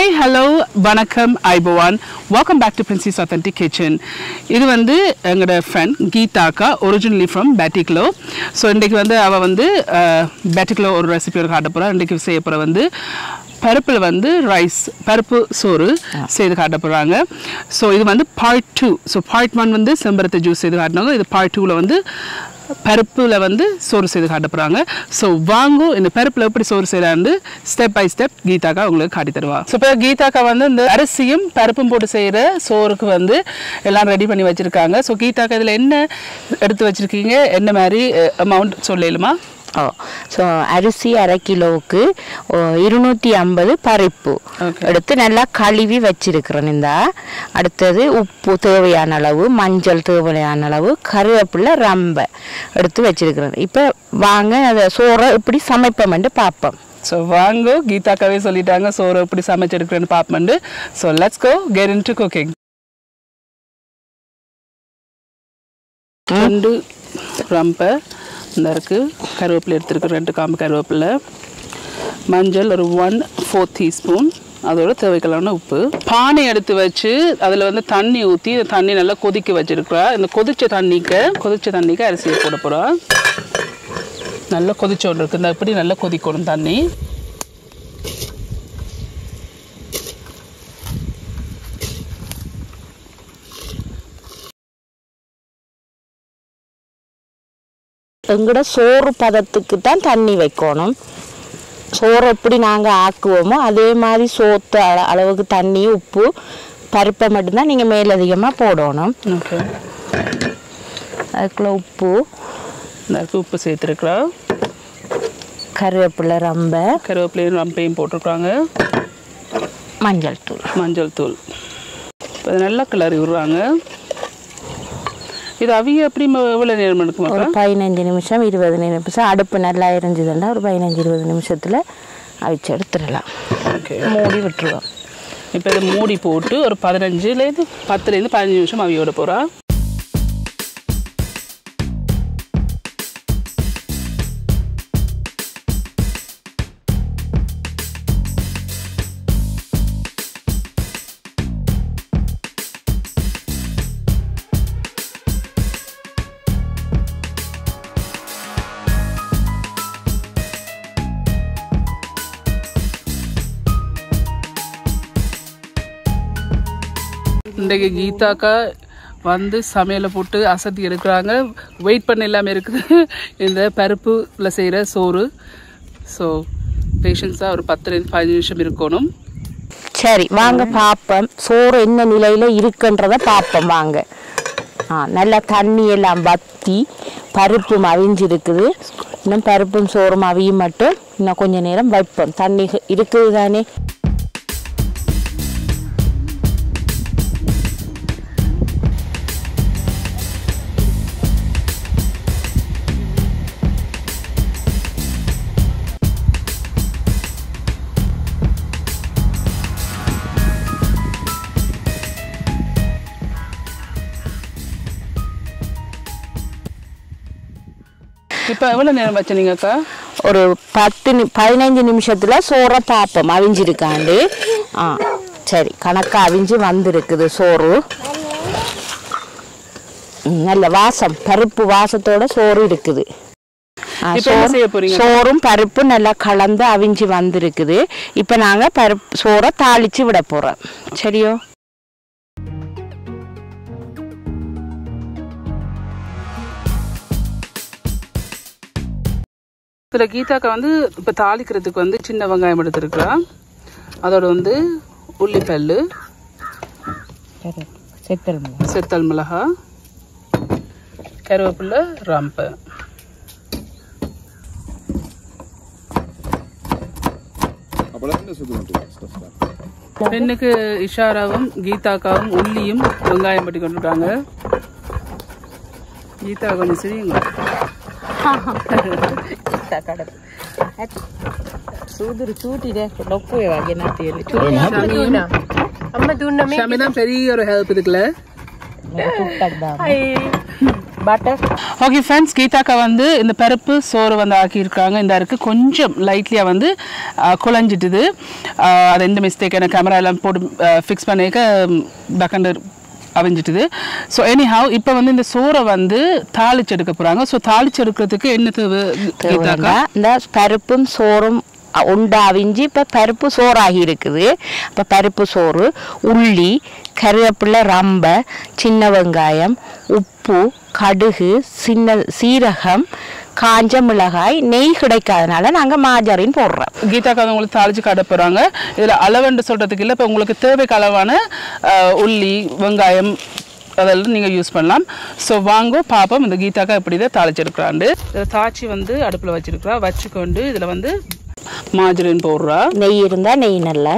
Hi hello வணக்கம் ஐபவான் welcome back to princess authentic kitchen இது வந்து எங்களோட ஃப்ரெண்ட் கீதாக்கா ஒரிஜினலி ஃப்ரம் பேட்டிக்லோ ஸோ இன்றைக்கு வந்து அவள் வந்து பேட்டிக்லோ ஒரு ரெசிபி ஒரு காட்ட போகிறா இன்றைக்கு செய்ய போகிற வந்து பருப்பில் வந்து ரைஸ் பருப்பு சோறு செய்து காட்ட போகிறாங்க ஸோ இது வந்து part two so part one வந்து செம்பருத்தி ஜூஸ் செய்து காட்டினாங்க இது பார்ட் டூவில் வந்து பருப்பில் வந்து சோறு செய்து காட்ட போகிறாங்க ஸோ வாங்கோ இந்த பருப்பில் எப்படி சோறு செய்கிறான்னு ஸ்டெப் பை ஸ்டெப் கீதாக்கா உங்களுக்கு காட்டி தருவா ஸோ இப்போ கீதாக்கா வந்து இந்த அரிசியும் பருப்பும் போட்டு செய்கிற சோறுக்கு வந்து எல்லாம் ரெடி பண்ணி வச்சுருக்காங்க ஸோ கீதாக்கா இதில் என்ன எடுத்து வச்சுருக்கீங்க என்ன மாதிரி அமௌண்ட் சொல்லலுமா ஓ ஸோ அரிசி அரை கிலோவுக்கு ஓ, இருநூற்றி ஐம்பது பருப்பு Okay. எடுத்து நல்லா கழுவி வச்சிருக்கிறேன் இந்த அடுத்தது உப்பு தேவையான அளவு மஞ்சள் தேவையான அளவு கருவேப்பிலை ரம்பை எடுத்து வச்சிருக்கிறேன் இப்போ வாங்க அதை சோறை எப்படி சமைப்போம்ட்டு பார்ப்போம் ஸோ வாங்கோ கீதாக்காவே சொல்லிட்டாங்க சோறு எப்படி சமைச்செடுக்கிறேன்னு பார்ப்போம்ண்டு so let's go get into cooking ரெண்டு ரம்பை இந்த இருக்கு கருவேப்பிலை எடுத்துருக்கு ரெண்டு காம்பு கருவேப்பிலை மஞ்சள் ஒரு ஒன் ஃபோர் டீஸ்பூன் அதோட தேவைக்கலான உப்பு பானை எடுத்து வச்சு அதில் வந்து தண்ணி ஊற்றி இந்த தண்ணி நல்லா கொதிக்க வச்சிருக்கிறா இந்த கொதிச்ச தண்ணிக்கு கொதிச்ச தண்ணிக்கு அரிசியை போட போகிறா நல்லா கொதிச்சோண்டு இருக்கு இந்த இப்படி நல்லா கொதிக்கணும் தண்ணி எங்கட சோறு பதத்துக்கு தான் தண்ணி வைக்கணும் சோறு எப்படி நாங்கள் ஆக்குவோமோ அதே மாதிரி சோத்து அள அளவுக்கு தண்ணி உப்பு பருப்பை மட்டும்தான் நீங்கள் மேலதிகமாக போடணும் ஓகே அதுக்குள்ள உப்பு இந்த இருக்கு உப்பு சேர்த்துருக்குறா கருவேப்பிலை ரம்பை கருவேப்பிலையும் ரம்பையும் போட்டிருக்காங்க மஞ்சள் தூள் மஞ்சள் தூள் இப்போ இது நல்லா கிளறி விடுறாங்க இது அவிய எப்படி ம- எவ்வளோ நேரம் ஒரு எடுக்குமாக்கா பதினஞ்சு நிமிஷம் இருபது நிமிஷம் அடுப்பு நல்லா எரிஞ்சதுன்னா ஒரு பதினஞ்சு இருபது நிமிஷத்தில் அவிச்சு எடுத்துடலாம் ஓகே மூடி விட்டுருவோம் இப்போ இதை மூடி போட்டு ஒரு பதினஞ்சுலேருந்து பத்துலேருந்து பதினஞ்சு நிமிஷம் அவியோட போகிறா இன்றைக்கு கீதாக்கா வந்து சமையலை போட்டு அசத்தி எடுக்கிறாங்க வெயிட் பண்ண இல்லாமல் இருக்குது இந்த பருப்புல செய்கிற சோறு ஸோ பேஷன்ஸாக ஒரு பத்துலேருந்து பதினஞ்சு நிமிஷம் இருக்கணும் சரி வாங்க பார்ப்போம் சோறு என்ன நிலையில் இருக்குன்றத பார்ப்போம் வாங்க ஆ நல்லா தண்ணி எல்லாம் வத்தி பருப்பும் அவிஞ்சிருக்குது இன்னும் பருப்பும் சோறும் அவியும் மட்டும் இன்னும் கொஞ்ச நேரம் வைப்போம் தண்ணி இருக்குது தானே இப்போ எவ்வளோ நேரம் வச்சுனீங்கக்கா ஒரு பத்து நி பதினைஞ்சு நிமிஷத்துல சோறை பார்ப்போம் அவிஞ்சிருக்காண்டு ஆ சரி கணக்கா அவிஞ்சு வந்திருக்குது சோறு ம், நல்ல வாசம் பருப்பு வாசத்தோட சோறு இருக்குது ஆ, இப்போ என்ன சோறு- செய்ய போறீங்க? சோறும் பருப்பும் நல்லா கலந்து அவிஞ்சு வந்திருக்குது இப்போ நாங்க பருப்பு சோறை தாளிச்சு விட போறோம் சரியோ இதில் கீதாக்கா வந்து இப்போ தாளிக்கிறதுக்கு வந்து சின்ன வெங்காயம் எடுத்துருக்குறா அதோட வந்து உள்ளிப்பல்லு செத்தல் செத்தல் மிளகா கருவேப்பிலை ரம்பை பெண்ணுக்கு இஷாராவும் கீதாக்காவும் உள்ளியும் வெங்காயம் பட்டி கொண்டுட்டாங்க கீதா கொஞ்சம் சரிங்க சூதுரு சூட்டிடே லொப்பு வாங்கி நாத்தியல் ஷமிதான் பெரிய ஒரு ஹெல்ப் இதுக்குல சுட்டක් දාන්න. பட்டர் ஓகே ஃப்ரெண்ட்ஸ் கீதாக்கா வந்து இந்த பருப்பு சோறு வந்து ஆக்கியிருக்காங்க இந்த இருக்கு கொஞ்சம் லைட்லியாக வந்து அஹ், குழஞ்சிட்டுது அஹ், அது எந்த மிஸ்டேக் எனக்கு கேமரா எல்லாம் போட்டு ஃபிக்ஸ் பண்ணிக்க டக்கண்டர் அவிஞ்சிட்டுது ஸோ எனிஹாவ் இப்போ வந்து இந்த சோறை வந்து தாளிச்சு எடுக்க போகிறாங்க ஸோ தாளிச்சு எடுக்கிறதுக்கு என்ன தேவை கீதாக்கா இந்த பருப்பும் சோறும் அ- உண்டா அவிஞ்சு இப்போ பருப்பு சோறாகி இருக்குது இப்போ பருப்பு சோறு உள்ளி கருவேப்பிலை ரம்பை சின்ன வெங்காயம் உப்பு கடுகு சின்ன சீரகம் காஞ்ச மிளகாய் நெய் கிடைக்காதனால நாங்கள் மாஜரின் போடுறோம் கீதாக்கா வந்து உங்களுக்கு தாளிச்சு காட்ட போகிறாங்க இதில் அளவுன்னு சொல்கிறதுக்கு இல்லை இப்போ உங்களுக்கு தேவைக்கு அளவான அஹ், உள்ளி வெங்காயம் அதெல்லாம் நீங்கள் யூஸ் பண்ணலாம் ஸோ வாங்க பாப்போம் இந்த கீதாக்கா இப்படி தான் தாளிச்சு எடுக்கிறாண்டு இதில் தாச்சி வந்து அடுப்பில் வச்சிருக்கிறா வச்சுக்கொண்டு இதில் வந்து மாஜரின் போடுறா நெய் இருந்தால் நெய் நல்லா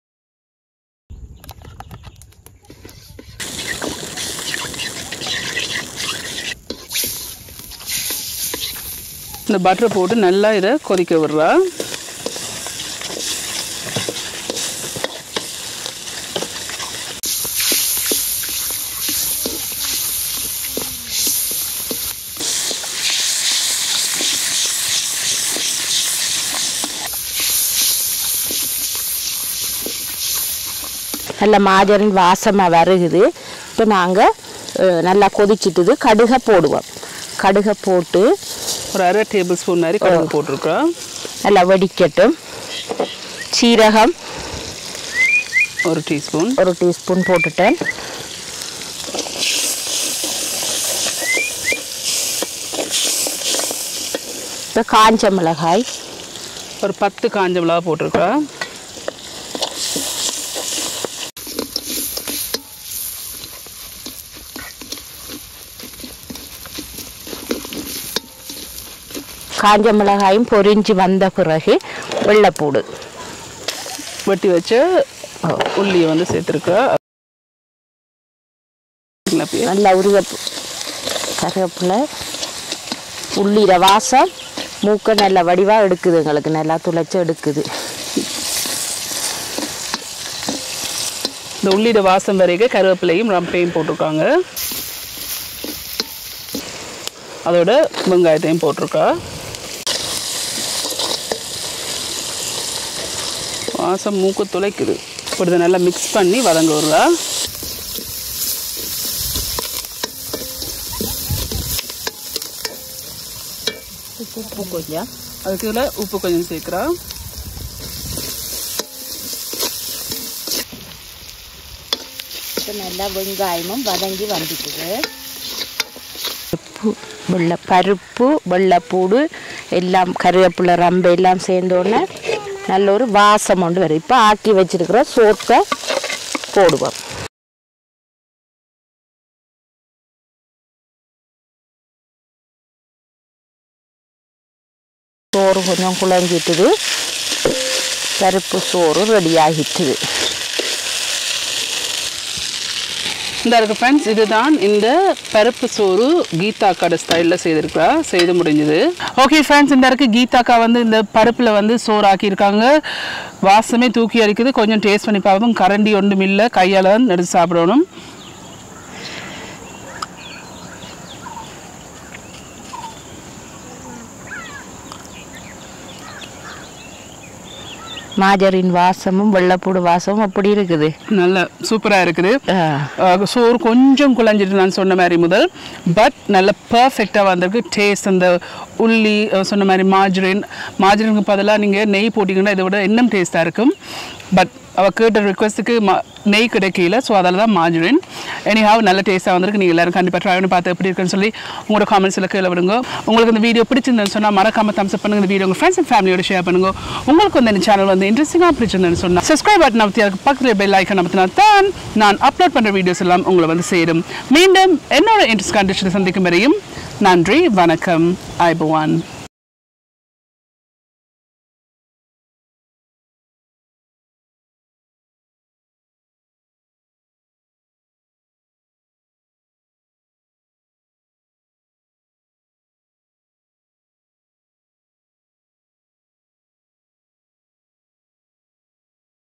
இந்த பட்டரை போட்டு நல்லா இதை கொதிக்க விடுறா நல்ல மாஜரின் வாசமாக வருகுது இப்போ நாங்கள் நல்லா கொதிச்சிட்டுது கடுகை போடுவோம் கடுகை போட்டு ஒரு அரை டேபிள் ஸ்பூன் மாதிரி கடுகு போட்டிருக்கா நல்லா வெடிக்கட்டும் சீரகம் ஒரு டீஸ்பூன் ஒரு டீஸ்பூன் போட்டுட்டேன் இப்போ காஞ்ச மிளகாய் ஒரு பத்து காஞ்ச மிளகா போட்டிருக்கா காஞ்ச மிளகாயும் பொரிஞ்சு வந்த பிறகு வெள்ளைப்பூடு வெட்டி வச்ச உள்ளியை வந்து சேர்த்துருக்கா அப்படியே நல்லா உருக கருவேப்பிலை உள்ளிர வாசம் மூக்க நல்ல வடிவாக எடுக்குது எங்களுக்கு நல்லா துளைச்சி எடுக்குது இந்த உள்ளிட வாசம் வரைக்கும் கருவேப்பிலையும் ரம்பையும் போட்டிருக்காங்க அதோட வெங்காயத்தையும் போட்டிருக்கா வாசம் மூக்கு துளைக்குது இப்படி இதை நல்லா மிக்ஸ் பண்ணி வதங்க விடுறா உப்பு கொஞ்சம் அதுக்கு இதில் உப்பு கொஞ்சம் சேர்க்குறா இப்போ நல்லா வெங்காயமும் வதங்கி வந்துட்டுது பருப்பு வெள்ளை பருப்பு வெள்ளைப்பூடு எல்லாம் கருவேப்பிலை ரம்பை எல்லாம் சேர்ந்தோடனே நல்ல ஒரு வாசம் கொண்டு வரும் இப்போ ஆக்கி வச்சிருக்கிற சோத்தை போடுவோம் சோறு கொஞ்சம் குழஞ்சிட்டுது பருப்பு சோறு ரெடி ஆகிட்டுது இந்த இருக்கு ஃப்ரெண்ட்ஸ் இதுதான் இந்த பருப்பு சோறு கீதாக்காட ஸ்டைலில் செய்திருக்கிறா செய்து முடிஞ்சது ஓகே ஃப்ரெண்ட்ஸ் இந்த இருக்கு கீதாக்கா வந்து இந்த பருப்பில் வந்து சோறு ஆக்கியிருக்காங்க வாசமே தூக்கி அடிக்குது கொஞ்சம் டேஸ்ட் பண்ணி பார்ப்போம் கரண்டி ஒன்றும் இல்லை கையால் தான் எடுத்து சாப்பிடணும் மாஜரின் வாசமும் வெள்ளைப்பூடு வாசமும் அப்படி இருக்குது நல்ல சூப்பராக இருக்குது ஆ. அஹ் சோறு கொஞ்சம் குழஞ்சிட்டு நான் சொன்ன மாதிரி முதல் பட் நல்ல பர்ஃபெக்டாக வந்திருக்கு டேஸ்ட் அந்த உள்ளி அஹ் சொன்ன மாதிரி மாஜரின் மாஜரினுக்கு பதிலாக நீங்கள் நெய் போட்டிங்கன்னா இதை விட இன்னும் டேஸ்ட்டாக இருக்கும் பட் அவள் கேட்ட ரிக்வஸ்ட்டுக்கு மா நெய் கிடைக்கல ஸோ அதில் தான் மாஜரின் எனிஹாவ் நல்ல டேஸ்ட்டாக வந்திருக்கு நீங்கள் எல்லாரும் கண்டிப்பாக ட்ரை பண்ணி பார்த்து எப்படி இருக்குன்னு சொல்லி உங்களோட காமெண்ட்ஸில் கீழே விடுங்க உங்களுக்கு இந்த வீடியோ பிடிச்சிருந்தேன்னு சொன்னால் மறக்காம thumbs up பண்ணுங்க இந்த வீடியோ உங்கள் ஃப்ரெண்ட்ஸ் அண்ட் ஃபேமிலியோட ஷேர் பண்ணுங்க உங்களுக்கு வந்து இந்த சேனல் வந்து இன்ட்ரெஸ்டிங்காக பிடிச்சிருந்தேன்னு சொன்னால் சப்ஸ்கிரைப் பட்டன் அமைத்தி அதுக்கு பக்கத்தில் பெல் ஐக்கன் அமைத்தினா தான் நான் அப்லோட் பண்ணுற வீடியோஸ் எல்லாம் உங்களை வந்து சேரும் மீண்டும் என்னோட இன்ட்ரெஸ்ட் கண்டிஷனை சந்திக்கும் வரையும் நன்றி வணக்கம் ஐபவான்